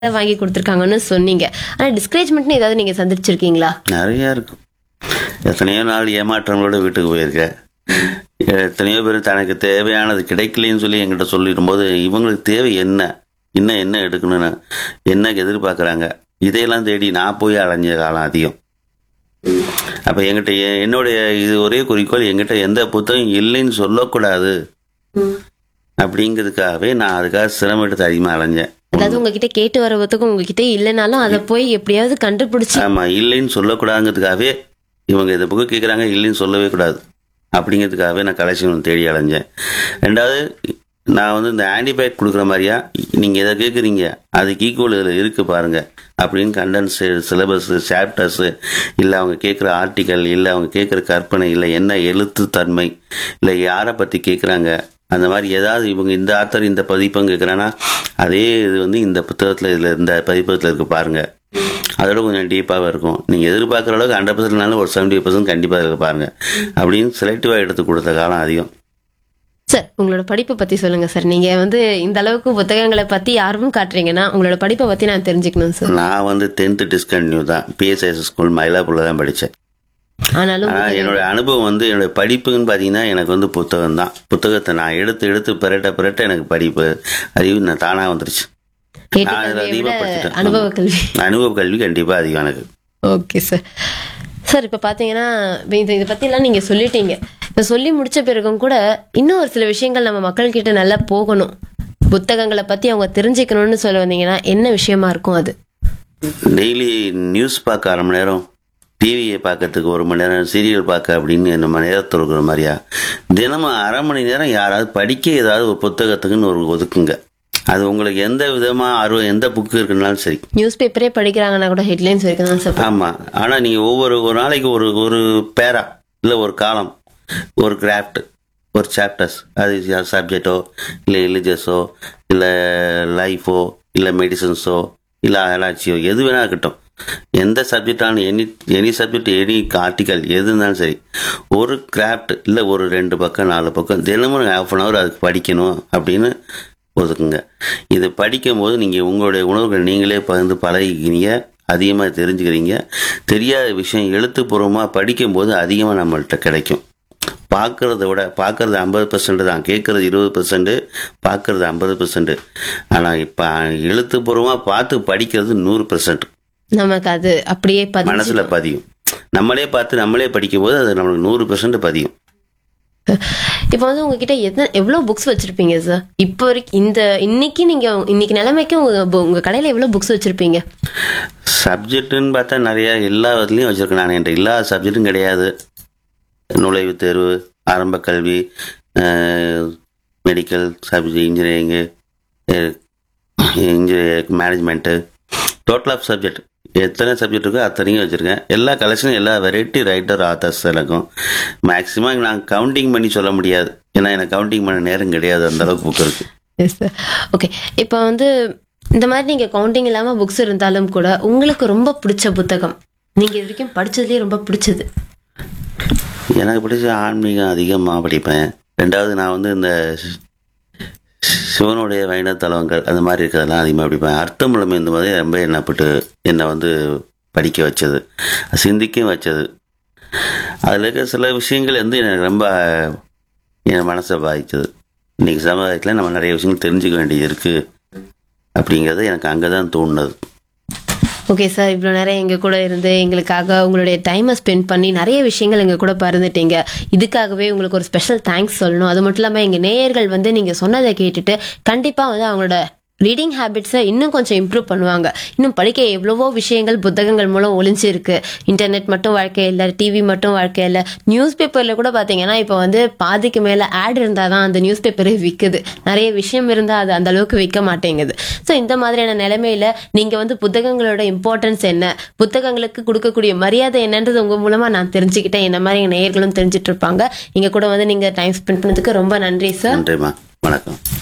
வாங்கி கொடுத்துருக்காங்கன்னு சொன்னீங்க ஆனா டிஸ்கரேஜ்மெண்ட்னு ஏதாவது நீங்க சந்திச்சிருக்கீங்களா நிறைய இருக்கும் எத்தனையோ நாள் ஏமாற்றங்களோட வீட்டுக்கு போயிருக்கேன் எத்தனையோ பேர் தனக்கு தேவையானது கிடைக்கலன்னு சொல்லி என்கிட்ட சொல்லிடும் போது இவங்களுக்கு தேவை என்ன இன்னும் என்ன எடுக்கணும்னு என்ன எதிர்பார்க்குறாங்க இதையெல்லாம் தேடி நான் போய் அலைஞ்ச காலம் அதிகம் அப்போ என்கிட்ட எ- என்னுடைய இது ஒரே குறிக்கோள் என்கிட்ட எந்த புத்தகம் இல்லைன்னு சொல்லக்கூடாது அப்படிங்கிறதுக்காகவே நான் அதுக்காக சிரமம் எடுத்து அதிகமாக அலைஞ்சேன் அதாவது உங்ககிட்ட கேட்டு வர புத்தகம் உங்ககிட்ட இல்லைனாலும் அதை போய் எப்படியாவது கண்டுபிடிச்சு ஆமா இல்லைன்னு சொல்லக்கூடாதுங்கிறதுக்காகவே இவங்க இந்த புக்கு கேட்குறாங்க இல்லைன்னு சொல்லவே கூடாது அப்படிங்கிறதுக்காகவே நான் கலெக்ஷன் தேடி அலைஞ்சேன் ரெண்டாவது நான் வந்து இந்த ஆன்டிபயோட்டிக் கொடுக்குற மாதிரியா நீங்கள் எதை கேட்குறீங்க அதுக்கு ஈக்குவல் இதில் இருக்குது பாருங்க அப்படின்னு கண்டன்ஸ் சிலபஸ் சாப்டர்ஸு இல்லை அவங்க கேட்குற ஆர்டிக்கல் இல்லை அவங்க கேட்குற கற்பனை இல்லை என்ன எழுத்து தன்மை இல்லை யாரை பற்றி கேட்குறாங்க அந்த மாதிரி ஏதாவது இவங்க இந்த ஆத்தர் இந்த பதிப்பம் கேட்குறாங்கன்னா அதே இது வந்து இந்த புத்தகத்தில் இதில் இந்த பதிப்பகத்தில் இருக்கு பாருங்க அதோட கொஞ்சம் டீப்பாகவே இருக்கும் நீங்கள் எதிர்பார்க்குற அளவுக்கு ஹண்ட்ரட் பர்சன்ட்னாலும் ஒரு செவன்டி பர்சன்ட் கண்டிப்பாக இருக்கு பாருங்க அப்படின்னு செலக்டிவாக எடுத்து கொடுத்த காலம் அதிகம் சார் உங்களோட படிப்பை பத்தி சொல்லுங்க சார் நீங்க வந்து இந்த அளவுக்கு புத்தகங்களை பத்தி ஆர்வம் காட்டுறீங்கன்னா உங்களோட படிப்பை பத்தி நான் தெரிஞ்சுக்கணும் சார் நான் வந்து டென்த்து டிஸ்கண்டினியூ தான் பிஎஸ்எஸ் ஸ்கூல் மயிலாப்பூரில் தான் படித்தேன் ஆனாலும் ஆனால் என்னோட அனுபவம் வந்து என்னோட படிப்புன்னு பார்த்தீங்கன்னா எனக்கு வந்து புத்தகம் தான் புத்தகத்தை நான் எடுத்து எடுத்து பிரட்ட பிரட்ட எனக்கு படிப்பு அறிவு நான் தானாக வந்துருச்சு ஏட்டு நான் அதில் கல்வியை விட அதிகமாக படிச்சுட்டேன் அனுபவ கல்வி அனுபவ கல்வி கண்டிப்பாக அதிகம் எனக்கு ஓகே சார் சார் இப்போ பார்த்தீங்கன்னா இப்ப இது இதை பற்றிலாம் நீங்கள் சொல்லிட்டீங்க இப்போ சொல்லி முடிச்ச பிறகும் கூட இன்னும் ஒரு சில விஷயங்கள் நம்ம மக்கள்கிட்ட நல்லா போகணும் புத்தகங்களை பற்றி அவங்க தெரிஞ்சுக்கணும்னு சொல்ல வந்தீங்கன்னா என்ன விஷயமா இருக்கும் அது டெய்லி நியூஸ் பார்க்க அரை மணி நேரம் டிவியை பார்க்கறதுக்கு ஒரு மணி நேரம் சீரியல் பார்க்க அப்படின்னு நம்ம நேரத்தில் இருக்கிற மாதிரியா தினமும் அரை மணி நேரம் யாராவது படிக்க ஏதாவது ஒரு புத்தகத்துக்குன்னு ஒரு ஒதுக்குங்க அது உங்களுக்கு எந்த விதமாக ஆர்வம் எந்த புக்கு இருக்குன்னாலும் சரி நியூஸ் பேப்பரே படிக்கிறாங்கன்னா கூட ஹெட்லைன்ஸ் வரைக்கும் தான் சார் ஆமாம் ஆனால் நீங்கள் ஒவ்வொரு ஒரு நாளைக்கு ஒரு ஒரு பேரா இல்லை ஒரு காலம் ஒரு கிராஃப்ட் ஒரு சாப்டர்ஸ் அது சப்ஜெக்டோ இல்லை ரிலிஜியஸோ இல்லை லைஃபோ இல்லை மெடிசன்ஸோ இல்லை ஆராய்ச்சியோ எது வேணா இருக்கட்டும் எந்த சப்ஜெக்டான any any subject any article எது இருந்தாலும் சரி ஒரு கிராஃப்ட் இல்லை ஒரு ரெண்டு பக்கம் நாலு பக்கம் தினமும் ஹாஃப் அன் ஹவர் அதுக்கு படிக்கணும் அப்படின்னு ஒதுக்குங்க இது படிக்கும்போது நீங்கள் உங்களுடைய உணவுகள் நீங்களே பகிர்ந்து பழகிக்கிறீங்க அதிகமாக தெரிஞ்சுக்கிறீங்க தெரியாத விஷயம் எழுத்துப்பூர்வமாக படிக்கும்போது அதிகமாக நம்மள்கிட்ட கிடைக்கும் பார்க்கறத விட பார்க்கறது ஐம்பது பர்சன்ட் தான் கேட்கறது இருபது பர்சன்ட் பார்க்கறது ஐம்பது பர்சன்ட் ஆனால் இப்போ எழுத்துப்பூர்வமாக பார்த்து படிக்கிறது நூறு பர்சன்ட் நமக்கு அது அப்படியே பதிஞ்சு மனசில் பதியும் நம்மளே பார்த்து நம்மளே படிக்கும்போது அது நம்மளுக்கு நூறு பர்சன்ட் பதியும் இப்போ வந்து உங்ககிட்ட எத்தனை எவ்வளோ புக்ஸ் வச்சிருப்பீங்க சார் இப்போ வரைக்கும் இந்த இன்னைக்கு நீங்க இன்னைக்கு நிலைமைக்கு உங்க bu- உங்க கடையில எவ்வளோ புக்ஸ் வச்சிருப்பீங்க சப்ஜெக்ட்டுன்னு பார்த்தா நிறையா எல்லா இதுலேயும் வச்சுருக்கேன் நான் என்கிட்ட எல்லா சப்ஜெக்ட்டும் கிடையாது நுழைவுத் தேர்வு ஆரம்ப கல்வி medical subject engineering engineering management total of subject எத்தனை சப்ஜெக்ட் இருக்கோ அத்தனையும் வச்சுருக்கேன் எல்லா கலெக்ஷனும் எல்லா வெரைட்டி ரைட்டர் ஆத்தர்ஸ் எனக்கும் மேக்ஸிமம் நான் கவுண்டிங் பண்ணி சொல்ல முடியாது ஏன்னா எனக்கு கவுண்டிங் பண்ண நேரம் கிடையாது அந்த அளவுக்கு புக் இருக்குது எஸ் சார் ஓகே இப்போ வந்து இந்த மாதிரி நீங்க கவுண்டிங் இல்லாம புக்ஸ் இருந்தாலும் கூட உங்களுக்கு ரொம்ப பிடிச்ச புத்தகம் நீங்க இது வரைக்கும் படிச்சதுலயே ரொம்ப பிடிச்சது எனக்கு பிடிச்ச ஆன்மீகம் அதிகமாக படிப்பேன் ரெண்டாவது நான் வந்து இந்த சி- சிவனுடைய வைணவ தலவங்கள் அந்த மாதிரி இருக்கிறதெல்லாம் அதிகமாக படிப்பேன் அர்த்தமுள்ளமை இந்த மாதிரி ரொம்ப என்னப்பட்டு என்னை வந்து படிக்க வச்சது சிந்திக்கவும் வச்சது அதில் இருக்கிற சில விஷயங்கள் வந்து எனக்கு ரொம்ப என் மனசை பாதிச்சது இன்றைக்கி சமுதாயத்தில் நம்ம நிறைய விஷயங்கள் தெரிஞ்சுக்க வேண்டியது இருக்குது அப்படிங்கிறது எனக்கு அங்கே தான் தோணுனது ஓகே சார் இவ்வளோ நேரம் எங்க கூட இருந்து எங்களுக்காக உங்களுடைய டைமை ஸ்பெண்ட் பண்ணி நிறைய விஷயங்கள் எங்க கூட பகிர்ந்துட்டீங்க இதுக்காகவே உங்களுக்கு ஒரு ஸ்பெஷல் தேங்க்ஸ் சொல்லணும் அது மட்டும் இல்லாமல் எங்க நேயர்கள் வந்து நீங்க சொன்னதை கேட்டுட்டு கண்டிப்பா வந்து அவங்களோட ரீடிங் ஹேபிட்ஸை இன்னும் கொஞ்சம் இம்ப்ரூவ் பண்ணுவாங்க இன்னும் படிக்க எவ்வளவோ விஷயங்கள் புத்தகங்கள் மூலம் ஒளிஞ்சு இருக்கு இன்டர்நெட் மட்டும் வாழ்க்கை இல்லை டிவி மட்டும் வாழ்க்கை இல்லை நியூஸ் பேப்பரில் கூட பார்த்தீங்கன்னா இப்போ வந்து பாதிக்கு மேலே ஆட் இருந்தால் தான் அந்த நியூஸ் பேப்பரே விற்குது நிறைய விஷயம் இருந்தால் அது அந்த அளவுக்கு விற்க மாட்டேங்குது ஸோ இந்த மாதிரியான நிலைமையில நீங்கள் வந்து புத்தகங்களோட இம்பார்ட்டன்ஸ் என்ன புத்தகங்களுக்கு கொடுக்கக்கூடிய மரியாதை என்னன்றது உங்கள் மூலமாக நான் தெரிஞ்சுக்கிட்டேன் என்ன மாதிரி எங்கள் நேயர்களும் தெரிஞ்சுட்டு இருப்பாங்க இங்கே கூட வந்து நீங்கள் டைம் ஸ்பெண்ட் பண்ணதுக்கு ரொம்ப நன்றி சார் நன்றிம்மா வணக்கம்